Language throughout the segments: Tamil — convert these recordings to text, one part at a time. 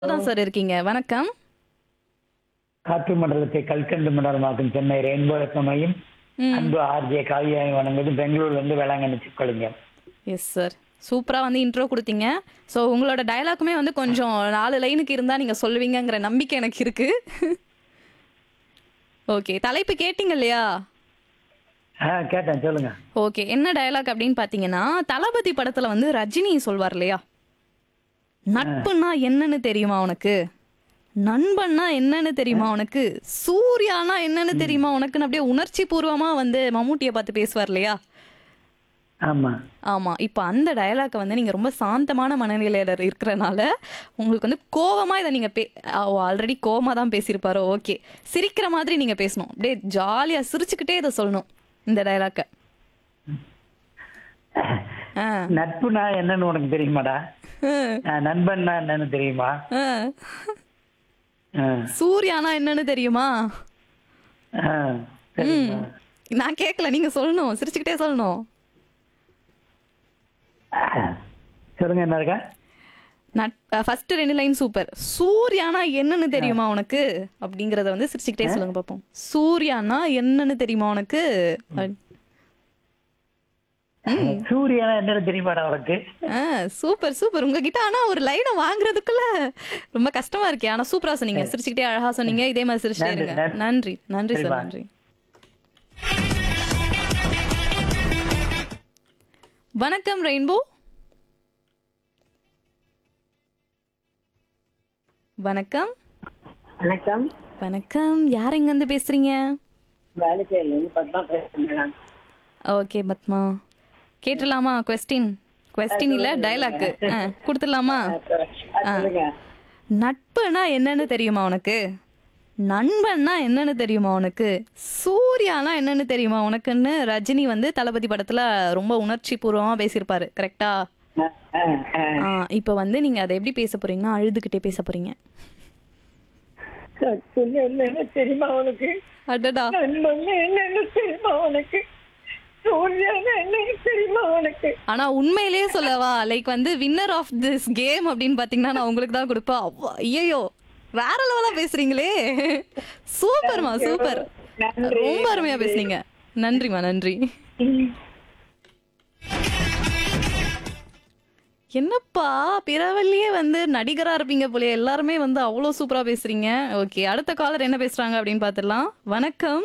தான் சார் இருக்கீங்க வணக்கம் காற்று மண்டலத்தை கல்கண்டு மண்டலமாக்கும் சென்னை ரெயின்போ எஃப்எம்ஐயும் ம் அன்பு ஆர்ஜே காவியாய் வணங்குது பெங்களூர்ல இருந்து வேளாங்கண்ணி சிக்கொள்ளுங்க எஸ் சார் சூப்பராக வந்து இன்ட்ரோ கொடுத்தீங்க ஸோ உங்களோட டயலாக்குமே வந்து கொஞ்சம் நாலு லைனுக்கு இருந்தால் நீங்கள் சொல்லுவீங்கங்கிற நம்பிக்கை எனக்கு இருக்கு ஓகே தலைப்பு கேட்டிங்க இல்லையா ஆ கேட்டேன் சொல்லுங்க ஓகே என்ன டயலாக் அப்படின்னு பார்த்தீங்கன்னா தளபதி படத்தில் வந்து ரஜினி சொல்வார் இல்லையா நட்புன்னா என்னன்னு தெரியுமா உனக்கு நண்பன்னா என்னன்னு தெரியுமா உனக்கு சூர்யானா என்னன்னு தெரியுமா உனக்குன்னு அப்படியே உணர்ச்சி பூர்வமா வந்து மம்முட்டியை பார்த்து பேசுவார் இல்லையா ஆமா ஆமா இப்போ அந்த டயலாக்கை வந்து நீங்க ரொம்ப சாந்தமான மனநிலையில இருக்கிறனால உங்களுக்கு வந்து கோவமா இதை நீங்க பே ஆல்ரெடி கோவமா தான் பேசியிருப்பாரோ ஓகே சிரிக்கிற மாதிரி நீங்க பேசணும் அப்படியே ஜாலியா சிரிச்சுக்கிட்டே இதை சொல்லணும் இந்த டயலாக்கை ஆ நட்புனா என்னன்னு உனக்கு தெரியுமாடா ஆ, நண்பன்னா என்னன்னு தெரியுமா ஆ. ஆ, சூர்யானா என்னன்னு தெரியுமா ஆ, சரிம்மா. நான் கேட்கல நீங்க சொல்லணும் சிரிச்சுக்கிட்டே சொல்லணும் சொல்லுங்க என்ன இருக்கா நட் ஃபர்ஸ்ட் ரெண்டு லைன் சூப்பர் சூர்யானா என்னன்னு தெரியுமா உனக்கு அப்படிங்கறத வந்து சிரிச்சுக்கிட்டே சொல்லுங்க பார்ப்போம் சூர்யானா என்னன்னு தெரியுமா உனக்கு அப்படி- சூரியனா என்னன்னு தெரியுமாடா உனக்கு ஆ சூப்பர் சூப்பர் உங்ககிட்ட ஆனா ஒரு லைனை வாங்குறதுக்குள்ள ரொம்ப கஷ்டமா இருக்கே ஆனா சூப்பரா சொன்னீங்க சிரிச்சுக்கிட்டே அழகா சொன்னீங்க இதே மாதிரி சிரிச்சுட்டே நன்றி, இருங்க நன்றி. நன்றி நன்றி சார் சரிப்பா. நன்றி வணக்கம் ரெயின்போ வணக்கம் வணக்கம் வணக்கம் யார் எங்க இருந்து பேசுறீங்க வேலைச்சேரியில பத்மா பேசுறேன் மேடம் ஓகே பத்மா கேட்டுடலாமா கொஸ்டின் கொஸ்டின் இல்ல டைலாக் கொடுத்துடலாமா அது சொல்லுங்க நட்புனா என்னன்னு தெரியுமா உனக்கு நண்பன்னா என்னன்னு தெரியுமா உனக்கு சூர்யானா என்னன்னு தெரியுமா உனக்குன்னு ரஜினி வந்து தளபதி படத்துல ரொம்ப உணர்ச்சி பூர்வமா பேசியிருப்பாரு கரெக்டா ஆ, ஆ, ஆ. இப்போ வந்து நீங்க அதை எப்படி பேச போறீங்கன்னா அழுதுகிட்டே பேச போறீங்க சொல்லு, என்னன்னு தெரியுமா உனக்கு அடடா நண்பன் என்னன்னு தெரியுமா உனக்கு சூரியன் என்னன்னு தெரியுமா உனக்கு ஆனா உண்மையிலேயே சொல்லவா லைக் வந்து வின்னர் ஆஃப் திஸ் கேம் அப்படின்னு பாத்தீங்கன்னா நான் உங்களுக்கு தான் கொடுப்பேன் அவ்வா, ஐயையோ வேற லெவலா பேசுறீங்களே சூப்பர்மா சூப்பர் நன்றி, ரொம்ப அருமையா பேசுனீங்க நன்றிமா நன்றி என்னப்பா பிறவல்லியே வந்து நடிகரா இருப்பீங்க போல எல்லாருமே வந்து அவ்வளோ சூப்பரா பேசுறீங்க ஓகே அடுத்த காலர் என்ன பேசுறாங்க அப்படின்னு பார்த்துடலாம் வணக்கம்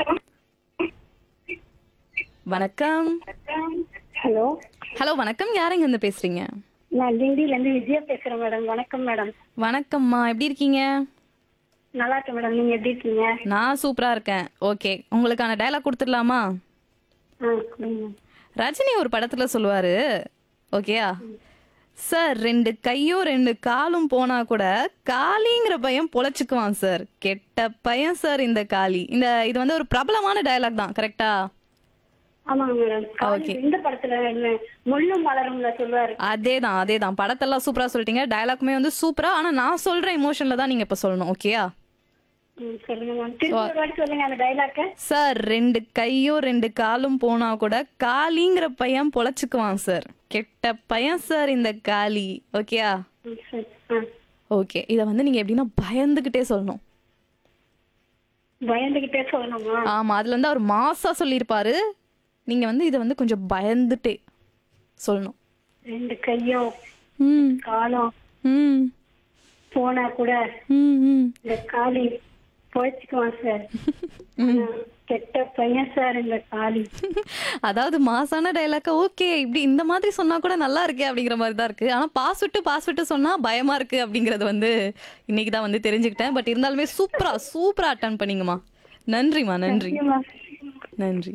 வணக்கம் ஹலோ ஹலோ வணக்கம் யாருங்க இருந்து பேசுறீங்க நான் கிண்டில இருந்து விஜயா பேசுறேன் மேடம் வணக்கம் மேடம் வணக்கம்மா எப்படி இருக்கீங்க நல்லா இருக்கேன் மேடம் நீங்க எப்படி இருக்கீங்க நான் சூப்பரா இருக்கேன் ஓகே உங்களுக்கான டயலாக் கொடுத்துடலாமா ஆ கொடுங்க ரஜினி ஒரு படத்துல சொல்லுவாரு ஓகேயா சார் ரெண்டு கையும் ரெண்டு காலும் போனா கூட காளிங்கிற பையன் பொழைச்சுக்குவான் சார் கெட்ட பையன் சார் இந்த காளி இந்த இது வந்து ஒரு பிரபலமான டயலாக் தான் கரெக்டா ஆமாங்க மேடம் Okay. இந்த படத்துல என்ன முள்ளும் மலரும்ல சொல்லுவாரு அதே தான் அதே தான் படத்தெல்லாம் சூப்பரா சொல்லிட்டீங்க டயலாக்குமே வந்து சூப்பரா ஆனா நான் சொல்ற இமோஷன்ல தான் நீங்க இப்ப சொல்லணும் ஓகேயா ம், சொல்லுங்க மேம் திருப்பி ஒரு வாட்டி சொல்லுங்க அந்த டைலாக்க சார் ரெண்டு கையும் ரெண்டு காலும் போனா கூட காளிங்கிற பையன் பொழைச்சுக்குவான் சார் கெட்ட பையன் சார் இந்த காளி ஓகேயா ம், சரி. ஆ. ஓகே இதை வந்து நீங்க எப்படின்னா பயந்துகிட்டே சொல்லணும் பயந்துகிட்டே சொல்லணுமா ஆமா அதுல வந்து அவர் மாசா சொல்லியிருப்பாரு நீங்க வந்து இதை வந்து கொஞ்சம் பயந்துட்டே சொல்லணும் ரெண்டு கையும் ம் காலம் ம் போனா கூட ம் ம் இந்த காளி போயிச்சுக்குவான் சார் ஆனா, கெட்ட பையன் சார் இந்த காளி அதாவது மாசான டைலாக்க ஓகே இப்படி இந்த மாதிரி சொன்னா கூட நல்லா இருக்கே அப்படிங்கிற மாதிரி தான் இருக்கு ஆனா பாஸ் விட்டு பாஸ் விட்டு சொன்னா பயமா இருக்கு அப்படிங்கறது வந்து இன்னைக்கு தான் வந்து தெரிஞ்சுக்கிட்டேன் பட் இருந்தாலுமே சூப்பரா சூப்பரா அட்டன் பண்ணீங்கம்மா நன்றிம்மா நன்றி நன்றி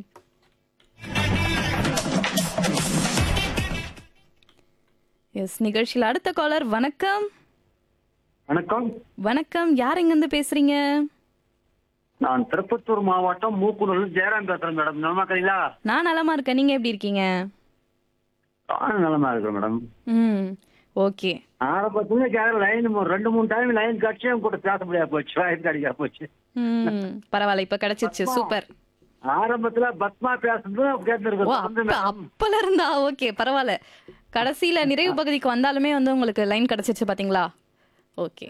எஸ் நிகழ்ச்சியில் அடுத்த காலர் வணக்கம் வணக்கம் வணக்கம் யார் எங்கிருந்து பேசுறீங்க நான் திருப்பத்தூர் மாவட்டம் மூக்குனூர்ல ஜெயராம் பேசுறேன் மேடம் நலமா இருக்கீங்களா நான் நலமா இருக்கேன் நீங்க எப்படி இருக்கீங்க நானும் நலமா இருக்கிறேன் மேடம் ம் ஓகே ஆரம்பத்துல கேட்க லைன் ரெண்டு மூணு டைம் லைன் கட்சியும் கூட பேச முடியாது போச்சு லைன் கிடைக்காம போச்சு ம் பரவாயில்ல இப்ப கிடைச்சிருச்சு சூப்பர் ஆரம்பத்துல பத்மா பேசுறது ஓ கேட்டிருக்கோம் அப்ப அப்பல இருந்தா ஓகே பரவாயில்ல கடைசியில நிறைவு பகுதிக்கு வந்தாலுமே வந்து உங்களுக்கு லைன் கிடைச்சிருச்சு பாத்தீங்களா ஓகே